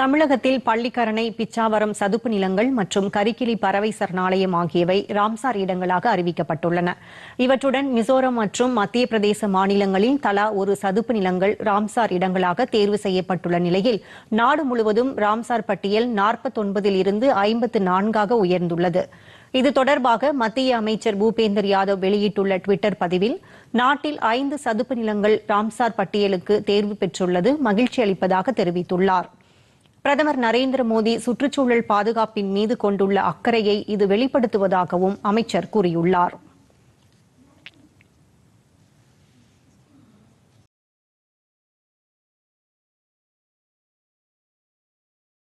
தமிழகத்தில் பள்ளிக்கரணை பிச்சாவரம் சதுப்பு நிலங்கள் மற்றும் கரிக்கிளி பறவை சரணாலயம் ஆகியவை ராம்சார் இடங்களாக அறிவிக்கப்பட்டுள்ளன இவற்றுடன் மிசோரம் மற்றும் மத்திய பிரதேச மாநிலங்களில் தலா ஒரு சதுப்பு நிலங்கள் ராம்சார் இடங்களாக தேர்வு செய்யப்பட்டுள்ள நிலையில் நாடு முழுவதும் ராம்சார் பட்டியல் நாற்பத்தொன்பதில் இருந்து ஐம்பத்து நான்காக உயர்ந்துள்ளது இது தொடர்பாக மத்திய அமைச்சர் பூபேந்தர் யாதவ் வெளியிட்டுள்ள டுவிட்டர் பதிவில் நாட்டில் ஐந்து சதுப்பு நிலங்கள் ராம்சார் பட்டியலுக்கு தேர்வு பெற்றுள்ளது மகிழ்ச்சி அளிப்பதாக தெரிவித்துள்ளார் பிரதமர் நரேந்திர மோடி சுற்றுச்சூழல் பாதுகாப்பின் மீது கொண்டுள்ள அக்கறையை இது வெளிப்படுத்துவதாகவும் அமைச்சர் கூறியுள்ளார்